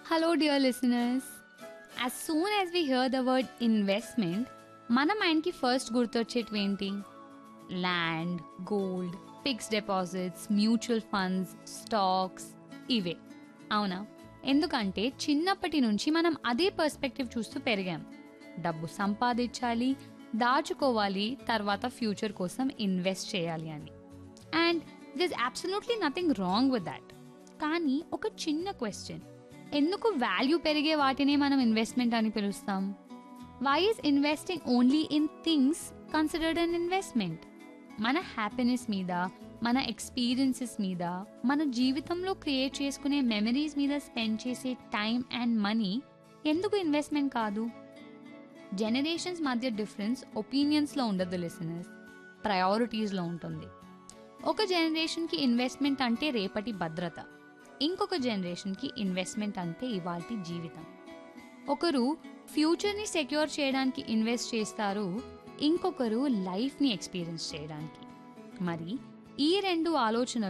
Hello, dear listeners. As soon as we hear the word investment, మన మైండ్కి first గుర్తొచ్చేటివి ఏంటి land gold fixed deposits mutual funds stocks ఇవే అవునా ఎందుకంటే చిన్నప్పటి నుంచి మనం అదే పర్స్పెక్టివ్ చూస్తూ పెరిగాం డబ్బు సంపాదించాలి దాచుకోవాలి తర్వాత ఫ్యూచర్ కోసం ఇన్వెస్ట్ చేయాలి అని and this absolutely nothing wrong with that కానీ ఒక చిన్న క్వశ్చన్ ఎందుకు వాల్యూ పెరిగే వాటినే మనం ఇన్వెస్ట్మెంట్ అని పిలుస్తాం why is investing only in things considered an investment మన హ్యాపీనెస్ మీద మన ఎక్స్పీరియన్సెస్ మీద మన జీవితంలో క్రియేట్ చేసుకునే మెమరీస్ మీద స్పెండ్ చేసే టైం అండ్ మనీ ఎందుకు ఇన్వెస్ట్మెంట్ కాదు జనరేషన్స్ మధ్య డిఫరెన్స్ ఒపీనియన్స్లో ఉండదు లిసనర్స్ ప్రయారిటీస్లో ఉంటుంది ఒక జనరేషన్కి ఇన్వెస్ట్మెంట్ అంటే రేపటి భద్రత ఇంకొక జనరేషన్కి ఇన్వెస్ట్మెంట్ అంటే ఇవాల్టి జీవితం ఒకరు ఫ్యూచర్ని సెక్యూర్ చేయడానికి ఇన్వెస్ట్ చేస్తారు ఇంకొకరు లైఫ్ని ఎక్స్పీరియన్స్ చేయడానికి మరి ఈ రెండు ఆలోచనలు